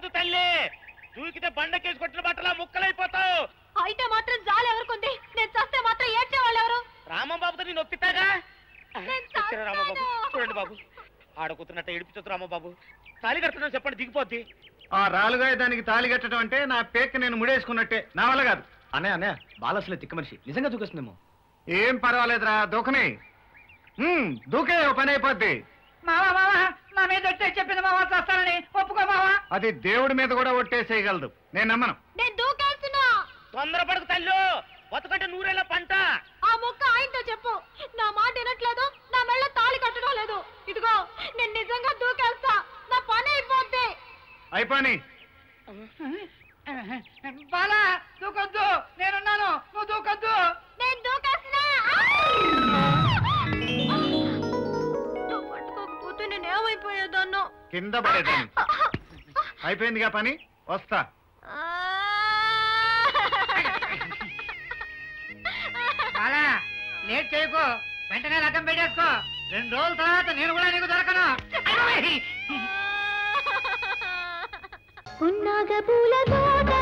దూకదు తల్లి దూకితే బండకేసి కొట్టిన బట్టలా ముక్కలైపోతావు అయితే మాత్రం జాలి ఎవరికుంది నేను చస్తే మాత్రం ఏడ్చే వాళ్ళు ఎవరు రామం బాబుతో నేను ఒప్పిస్తాగా నేను తెచ్చిరా రామబాబు చస్తాను. చూడండి బాబు ఆడకూతున్నట్ట ఏడిపించదు రామబాబు తాలి కడుతున్నాను చెప్పండి దిగిపోద్ది ఆ రాలుగాయ దానికి తాళి కట్టడం అంటే నా పేక నేను ముడేసుకున్నట్టే నా వల్ల కాదు అన్నయ్య అన్నయ్య బాలసలే తిక్క మనిషి నిజంగా దూకేస్తుందేమో ఏం పర్వాలేదురా దూకని ఉమ్, దూకే ఓ పని అయిపోద్ది మావా మావా నా మీద వచ్చే చెప్పింది మావా చేస్తానని ఒప్పుకో మావా అది దేవుడి మీద కూడా ఒట్టేసేయగలదు నేను నమ్మను నేను దూకేస్తున్నా తొందరపడకు తల్లు బతుకంటే నూరేళ్ళ పంట ఆ మొక్క ఆయనతో చెప్పు నా మాట వినట్లేదు నా మెళ్ళ తాళి కట్టడం లేదు ఇదిగో నేను నిజంగా దూకేస్తా నా పని అయిపోద్ది అయిపోని బాలా దూకొద్దు నేనున్నాను నువ్వు దూకొద్దు నేను దూకేస్తున్నా నువ్వు పట్టుకోకపోతే నేను ఏమైపోయేదాన్నో కింద పడేదాన్ని అయిపోయిందిగా పని వస్తా బాలా లేట్ చేయకు వెంటనే రకం పెట్టేసుకో రెండు రోజుల తర్వాత నేను కూడా నీకు దొరకను పున్నాగ పూల తోట